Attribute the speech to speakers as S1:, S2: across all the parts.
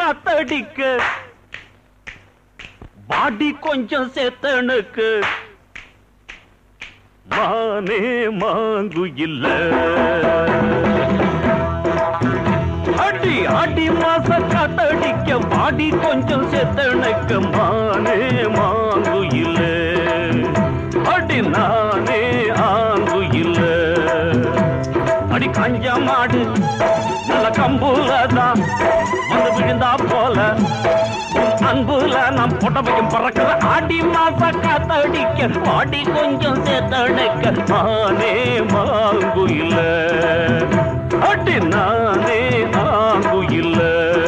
S1: காத்தடிக்க பாடி கொஞ்சம் சேத்தனுக்கு மானே மாங்கு இல்ல அடி அடி மாச காத்தடிக்க பாடி கொஞ்சம் சேத்தனுக்கு மானே மாங்கு இல்ல அடி நானே ஆங்கு இல்ல அடி கஞ்ச மாடு நல்ல கம்புல தான் வந்து விழுந்தா போல உன் அன்புல நாம் புடவையும் பறக்கிற ஆடி மாச காத்தடிக்க பாடி கொஞ்சம் சேர்த்தடைக்க நானே மாங்கு இல்ல அடி நானே ஆங்கு இல்ல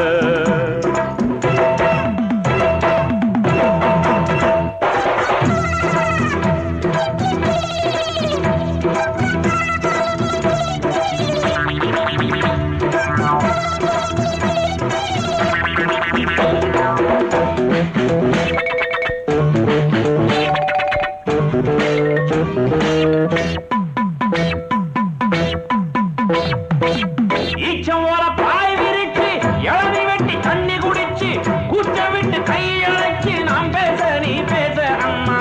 S1: ஈச்சம் ஓல பாய் விரிச்சு இளநி வெட்டி தண்ணி குடிச்சு கூச்ச விட்டு கையழைச்சு நாம் பேச நீ பேச அம்மா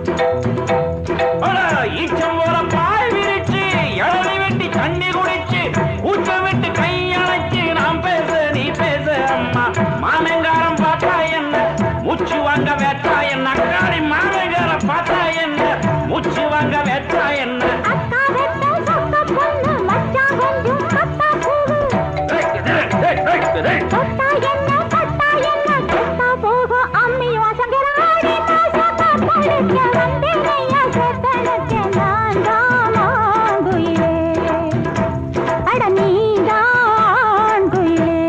S1: அட, ஈச்சம் ஓல பாய் விரிச்சு இளநி வெட்டி தண்ணி குடிச்சு கூச்ச விட்டு கையழைச்சு நாம் பேச நீ பேச அம்மா மாமங்காரம் பார்த்தா என்ன மூச்சு வாங்க வேட்டா என்ன அக்காடி மாமங்காரம் பார்த்தா என்ன மூச்சு வாங்க வேட்டா என்ன
S2: அக்கா வெட்ட சொக்க பொண்ணு மச்சான் கொஞ்சம் கத்தா பூவு
S1: டேய், டேய், டேய், டேய், டேய்.
S2: தொட்டா என்ன கட்டா என்ன கெட்டா போகும் அம்மி வாசங்கர ஆடி மாசக்கா படுக்க வந்தேனையா செத்தனுக்கு நான் தான் குயிலே அட நீதான் குயிலே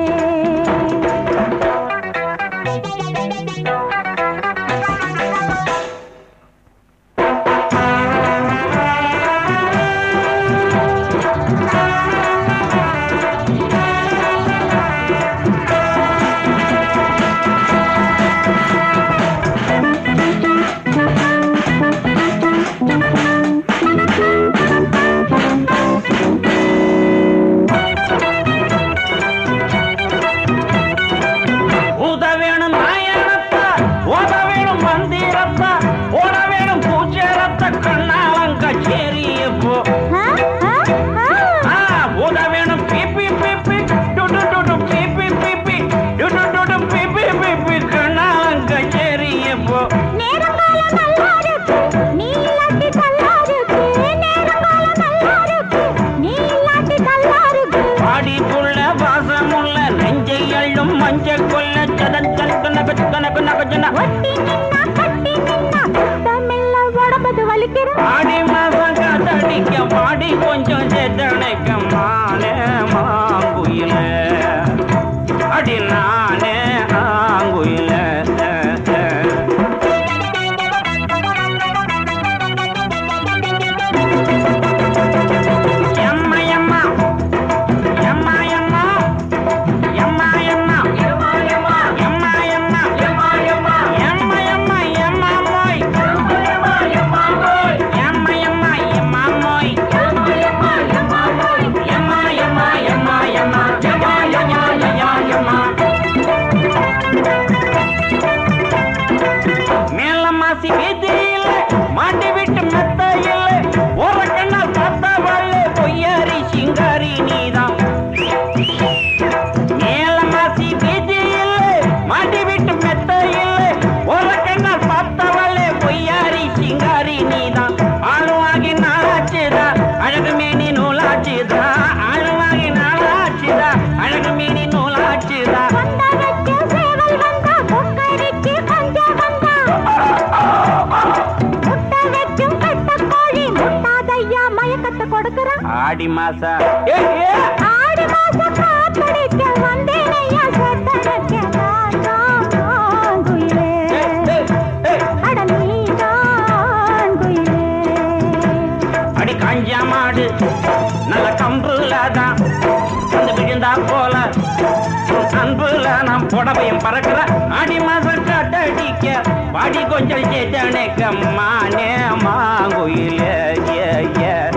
S1: ஊத வேணும் நாயனத்தா ஓத வேணும் மந்திரத்தா ஓட வேணும் பூச்சேரத்த கண்ணாலங்க சேரியப்போ
S2: ஆ ஆ ஆ
S1: ஊத வேணும் பிபி பிபி டுடு டுடு பிபி பிபி டுடு டுடு பிபி பிபி கண்ணாலங்க சேரியப்போ
S2: நேரங்காலம் நல்லா இருக்கு நீ இல்லாட்டி நல்லா இருக்கு நேரங்காலம் நல்லா இருக்கு நீ இல்லாட்டி நல்லா இருக்கு
S1: பாடி புள்ள வாசமுள்ள நெஞ்சை அள்ளும் மஞ்ச கொல்ல சதன் கணக்கு நகச்சு கணக்கு நகச்சுன
S2: ஒட்டி நின்னா கட்டி நின்னா தமிழ்ல உடம்பது வலிக்கிற
S1: ஆடி மாசம் காத்தடிக்க பாடி கொஞ்சம் சேத்தனைக்க மானே மாங்குயில அடி நானே ஆங்குயில எம்மா எம்மா எம்மா எம்மா எம்மா எம்மா எம்மா எம்மா எம்மா எம்மா எம்மா எம்மா எம்மா எம்மா எம்மா மோய் எம்மா எம்மா மோய் எம்மா எம்மா எம்மா மோய் எம்மா எம்மா எம்மா மோய் எம்மா எம்மா எம்மா எம்மா எம்மா எம்மா எம்மா எம்மா மேல மாசி வீதியில மாட்டி விட்டு மெத்த இல்ல ஒரு கண்ணால் பார்த்தா வாழ பொய்யாரி சிங்காரி நீதான் மேல மாசி வீதியில மாட்டி விட்டு மெத்த இல்ல ஒரு கண்ணால் பார்த்தா வாழ பொய்யாரி சிங்காரி நீதான் ஆளுவாகி நாளாச்சுதா அழகு மேனி நூலாச்சுதா ஆளுவாகி நாளாச்சுதா அழகு மேனி நூலாச்சுதா
S2: வந்த வச்ச சேவல் வந்தா கொக்கரிக்கு பஞ்ச வந்தா முட்டை வைக்கும் கட்ட கோழி முட்டாதையா மயக்கத்தை கொடுக்கறான்
S1: ஆடி மாசா ஏ ஏ
S2: ஆடி மாச காத்தடிக்க வந்தேனையா செத்தனுக்கு நான் தான் குயிலே அட நீதான் குயிலே
S1: அடி காஞ்சா மாடு நல்ல கம்புல தான் வந்து விழுந்தா போல உன் அன்புல நாம் புடவையும் பறக்கிற அடி மாசம் காட்டடிக்க பாடி கொஞ்சம் சேத்தனைக்க மானே மாங்குயிலே ஏ ஏ